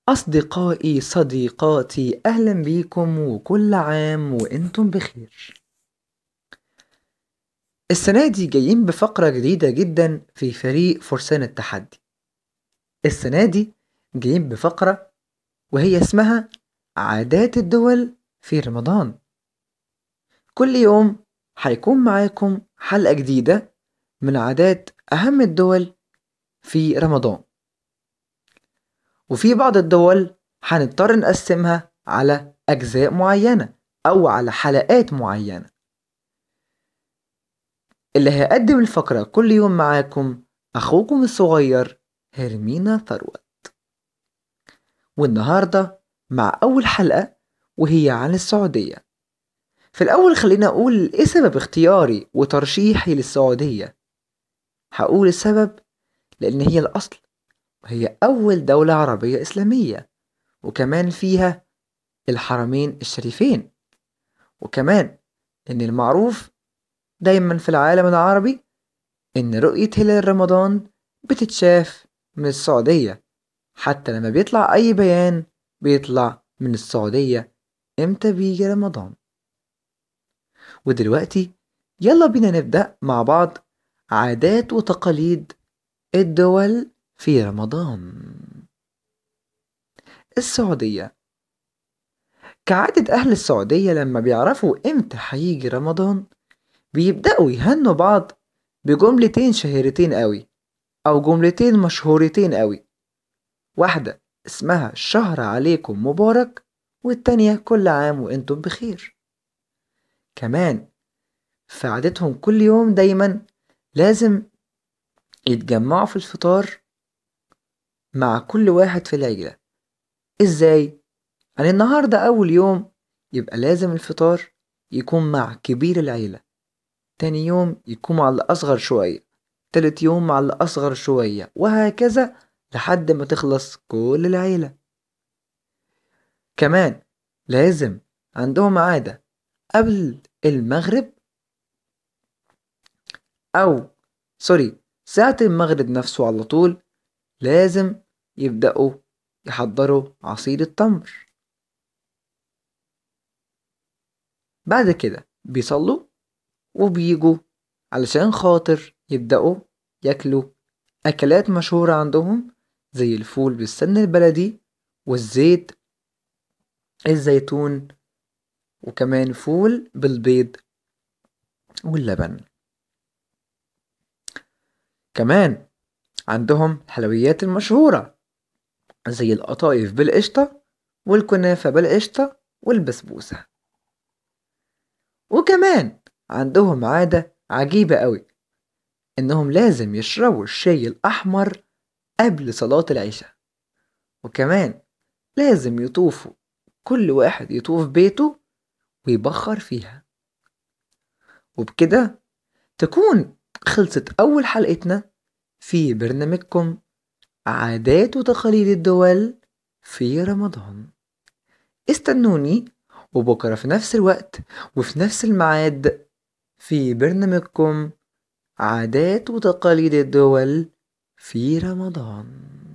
أصدقائي صديقاتي أهلا بيكم وكل عام وأنتم بخير السنة دي جايين بفقرة جديدة جدا في فريق فرسان التحدي السنة دي جايين بفقرة وهي اسمها عادات الدول في رمضان كل يوم هيكون معاكم حلقة جديدة من عادات أهم الدول في رمضان وفي بعض الدول هنضطر نقسمها على أجزاء معينة أو على حلقات معينة اللي هيقدم الفقرة كل يوم معاكم أخوكم الصغير هرمينا ثروت والنهاردة مع أول حلقة وهي عن السعودية في الأول خلينا أقول إيه سبب اختياري وترشيحي للسعودية هقول السبب لأن هي الأصل وهي أول دولة عربية إسلامية وكمان فيها الحرمين الشريفين وكمان إن المعروف دايما في العالم العربي إن رؤية هلال رمضان بتتشاف من السعودية حتى لما بيطلع أي بيان بيطلع من السعودية إمتى بيجي رمضان ودلوقتي يلا بينا نبدأ مع بعض عادات وتقاليد الدول في رمضان السعودية كعادة أهل السعودية لما بيعرفوا إمتى هيجي رمضان بيبدأوا يهنوا بعض بجملتين شهيرتين قوي أو جملتين مشهورتين قوي واحدة اسمها شهر عليكم مبارك والتانية كل عام وانتم بخير كمان في عادتهم كل يوم دايما لازم يتجمعوا في الفطار مع كل واحد في العيلة ازاي؟ يعني النهاردة أول يوم يبقى لازم الفطار يكون مع كبير العيلة تاني يوم يكون مع الأصغر شوية تالت يوم مع الأصغر شوية وهكذا لحد ما تخلص كل العيلة كمان لازم عندهم عادة قبل المغرب أو سوري ساعة المغرب نفسه على طول لازم يبدأوا يحضروا عصير التمر بعد كده بيصلوا وبيجوا علشان خاطر يبدأوا ياكلوا أكلات مشهورة عندهم زي الفول بالسمن البلدي والزيت الزيتون وكمان فول بالبيض واللبن كمان عندهم الحلويات المشهورة زي القطايف بالقشطة والكنافة بالقشطة والبسبوسة وكمان عندهم عادة عجيبة قوي إنهم لازم يشربوا الشاي الأحمر قبل صلاة العشاء وكمان لازم يطوفوا كل واحد يطوف بيته ويبخر فيها وبكده تكون خلصت أول حلقتنا في برنامجكم عادات وتقاليد الدول في رمضان استنوني وبكرة في نفس الوقت وفي نفس الميعاد في برنامجكم عادات وتقاليد الدول في رمضان